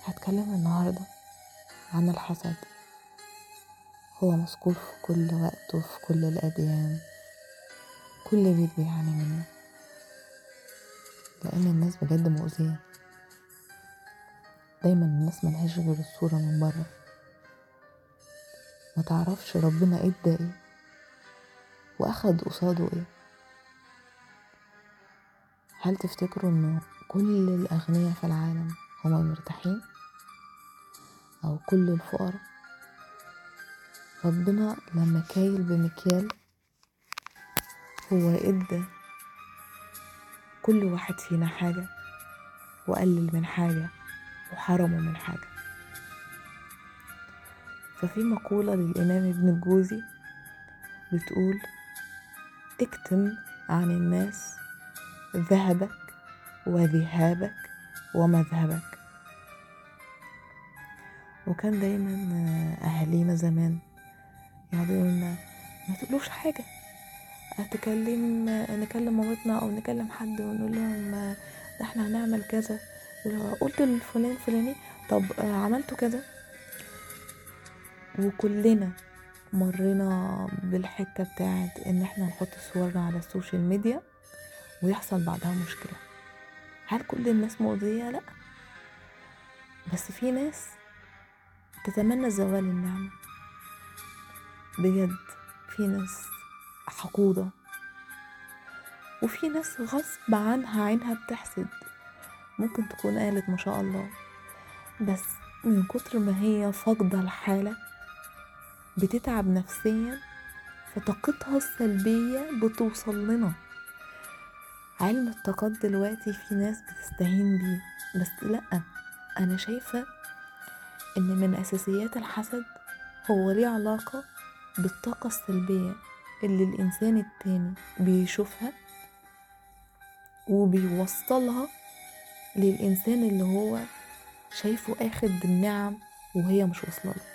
هتكلم النهاردة عن الحسد هو مذكور في كل وقت وفي كل الأديان كل بيت بيعاني منه لأن الناس بجد مؤذية دايما الناس ملهاش غير الصورة من بره ما تعرفش ربنا ادى ايه واخد قصاده ايه هل تفتكروا انه كل الاغنياء في العالم هما مرتاحين او كل الفقراء ربنا لما كايل بمكيال هو ادى كل واحد فينا حاجة وقلل من حاجة وحرمه من حاجة ففي مقولة للإمام ابن الجوزي بتقول اكتم عن الناس ذهبك وذهابك ومذهبك وكان دايما أهالينا زمان يقعدوا يقولنا ما تقولوش حاجة هتكلم نكلم مامتنا أو نكلم حد ونقول لهم ده احنا هنعمل كذا ولو قلت للفلان فلاني طب عملتوا كذا وكلنا مرينا بالحتة بتاعت ان احنا نحط صورنا على السوشيال ميديا ويحصل بعدها مشكلة هل كل الناس مؤذية؟ لأ بس في ناس تتمنى زوال النعمة بجد في ناس حقودة وفي ناس غصب عنها عينها بتحسد ممكن تكون قالت ما شاء الله بس من كتر ما هي فاقدة الحالة بتتعب نفسيا فطاقتها السلبية بتوصل لنا علم الطاقات دلوقتي في ناس بتستهين بيه بس لأ أنا شايفة إن من أساسيات الحسد هو ليه علاقة بالطاقة السلبية اللي الإنسان التاني بيشوفها وبيوصلها للإنسان اللي هو شايفه أخد النعم وهي مش واصلة له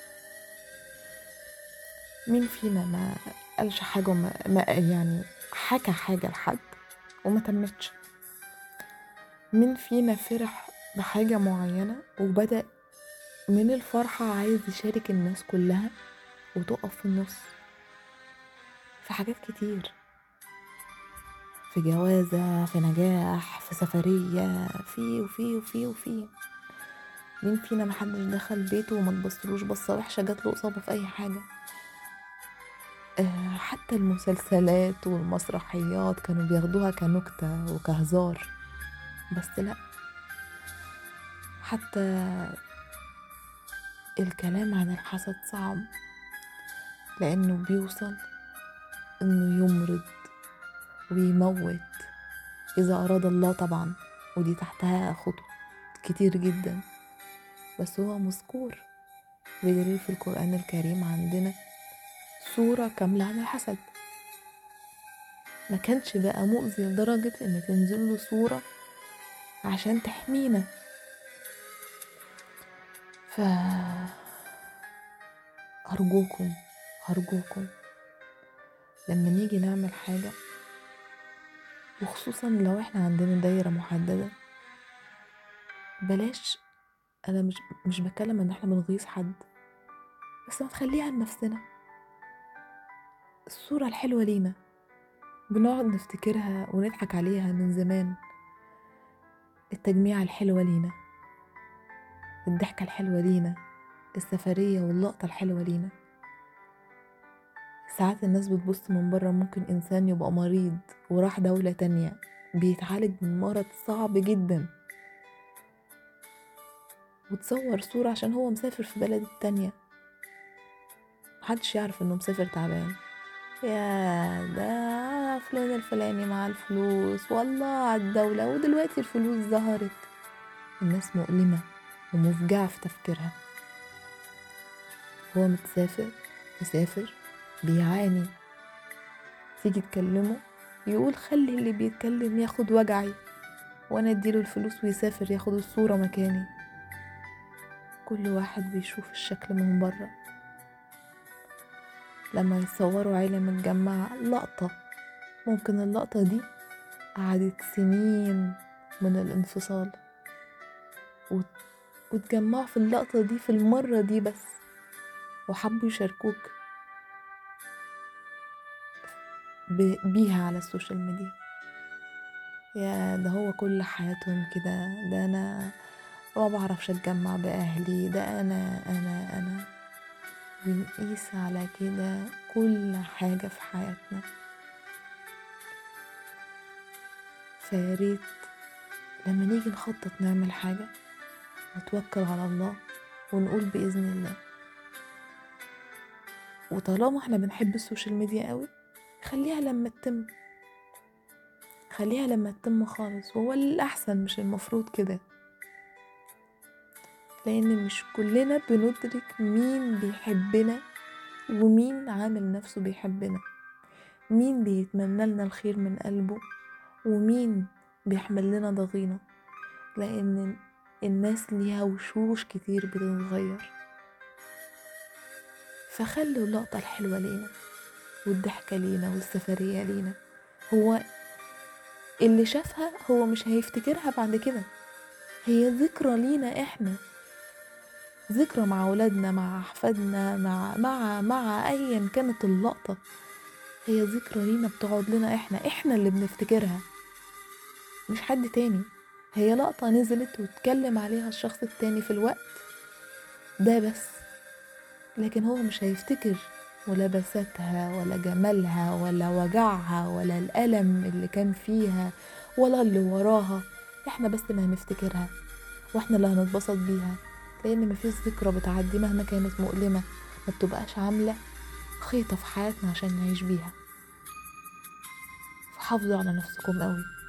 مين فينا ما قالش حاجة وما ما يعني حكى حاجة لحد وما تمتش مين فينا فرح بحاجة معينة وبدأ من الفرحة عايز يشارك الناس كلها وتقف في النص في حاجات كتير في جوازة في نجاح في سفرية في وفي وفي وفي مين فينا محدش دخل بيته وما تبصلوش بصة وحشة جات له إصابة في أي حاجة أه حتى المسلسلات والمسرحيات كانوا بياخدوها كنكتة وكهزار بس لأ حتى الكلام عن الحسد صعب لأنه بيوصل إنه يمرض ويموت إذا أراد الله طبعا ودي تحتها خطوط كتير جدا بس هو مذكور بدليل في القرآن الكريم عندنا صورة كاملة عن الحسد ما كانش بقى مؤذي لدرجة إن تنزل له صورة عشان تحمينا ف أرجوكم أرجوكم لما نيجي نعمل حاجة وخصوصا لو احنا عندنا دايرة محددة بلاش أنا مش مش بتكلم إن احنا بنغيظ حد بس ما تخليها لنفسنا الصورة الحلوة لينا بنقعد نفتكرها ونضحك عليها من زمان التجميعة الحلوة لينا الضحكة الحلوة لينا السفرية واللقطة الحلوة لينا ساعات الناس بتبص من بره ممكن إنسان يبقى مريض وراح دولة تانية بيتعالج من مرض صعب جدا وتصور صورة عشان هو مسافر في بلد التانية محدش يعرف انه مسافر تعبان يا ده فلان الفلاني مع الفلوس والله على الدولة ودلوقتي الفلوس ظهرت الناس مؤلمة ومفجعة في تفكيرها هو متسافر مسافر بيعاني تيجي تكلمه يقول خلي اللي بيتكلم ياخد وجعي وانا اديله الفلوس ويسافر ياخد الصورة مكاني كل واحد بيشوف الشكل من بره لما يصوروا عيلة متجمعة لقطة ممكن اللقطة دي قعدت سنين من الانفصال وتجمعوا في اللقطة دي في المرة دي بس وحبوا يشاركوك ب- بيها على السوشيال ميديا يا ده هو كل حياتهم كده ده انا ما بعرفش اتجمع باهلي ده انا انا انا بنقيس على كده كل حاجة في حياتنا فياريت لما نيجي نخطط نعمل حاجة نتوكل على الله ونقول بإذن الله وطالما احنا بنحب السوشيال ميديا قوي خليها لما تتم خليها لما تتم خالص وهو الأحسن مش المفروض كده لأن مش كلنا بندرك مين بيحبنا ومين عامل نفسه بيحبنا مين بيتمنى لنا الخير من قلبه ومين بيحمل لنا ضغينة لأن الناس ليها وشوش كتير بتتغير فخلوا اللقطة الحلوة لينا والضحكة لينا والسفرية لينا هو اللي شافها هو مش هيفتكرها بعد كده هي ذكرى لينا احنا ذكرى مع ولادنا مع احفادنا مع مع مع ايا كانت اللقطة هي ذكرى لينا بتقعد لنا احنا احنا اللي بنفتكرها مش حد تاني هي لقطة نزلت واتكلم عليها الشخص التاني في الوقت ده بس لكن هو مش هيفتكر ولبساتها ولا جمالها ولا وجعها ولا الألم اللي كان فيها ولا اللي وراها احنا بس اللي هنفتكرها واحنا اللي هنتبسط بيها لان مفيش ذكرى بتعدي مهما كانت مؤلمة ما بتبقاش عاملة خيطة في حياتنا عشان نعيش بيها فحافظوا على نفسكم قوي